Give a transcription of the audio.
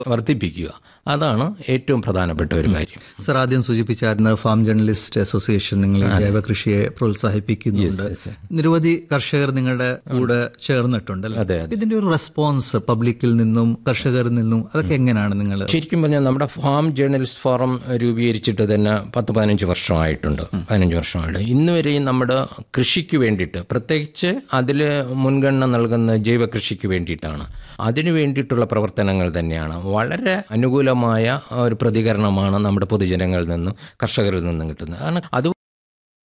വർദ്ധിപ്പിക്കുക അതാണ് ഏറ്റവും പ്രധാനപ്പെട്ട ഒരു കാര്യം സർ ആദ്യം സൂചിപ്പിച്ചായിരുന്ന ഫാം ജേർണലിസ്റ്റ് അസോസിയേഷൻ നിങ്ങൾ ഈ ജൈവ കൃഷിയെ പ്രോത്സാഹിപ്പിക്കുന്നുണ്ട് നിരവധി കർഷകർ നിങ്ങളുടെ കൂടെ ചേർന്നിട്ടുണ്ട് അല്ലേ? അതെ, ഇതിന്റെ ഒരു റെസ്പോൺസ് പബ്ലിക്കിൽ നിന്നും കർഷകരിൽ നിന്നും അതൊക്കെ എങ്ങനെയാണ് നിങ്ങൾ ശരിക്കും പറഞ്ഞാൽ നമ്മുടെ ഫാം ജേർണലിസ്റ്റ് ഫോറം രൂപീകരിച്ചിട്ട് തന്നെ പത്ത് പതിനഞ്ച് വർഷമായിട്ടുണ്ട് പതിനഞ്ച് വർഷമായിട്ട് ഇന്ന് വരെയും നമ്മുടെ കൃഷിക്ക് വേണ്ടിയിട്ട് പ്രത്യേകിച്ച് അതിൽ മുൻഗണന നൽകുന്ന ജൈവ കൃഷിക്ക് വേണ്ടിയിട്ടാണ് അതിനു വേണ്ടിയിട്ടുള്ള പ്രവർത്തനങ്ങൾ തന്നെയാണ് വളരെ അനുകൂലമായ ഒരു പ്രതികരണമാണ് നമ്മുടെ പൊതുജനങ്ങളിൽ നിന്നും കർഷകരിൽ നിന്നും കിട്ടുന്നത് കാരണം അത്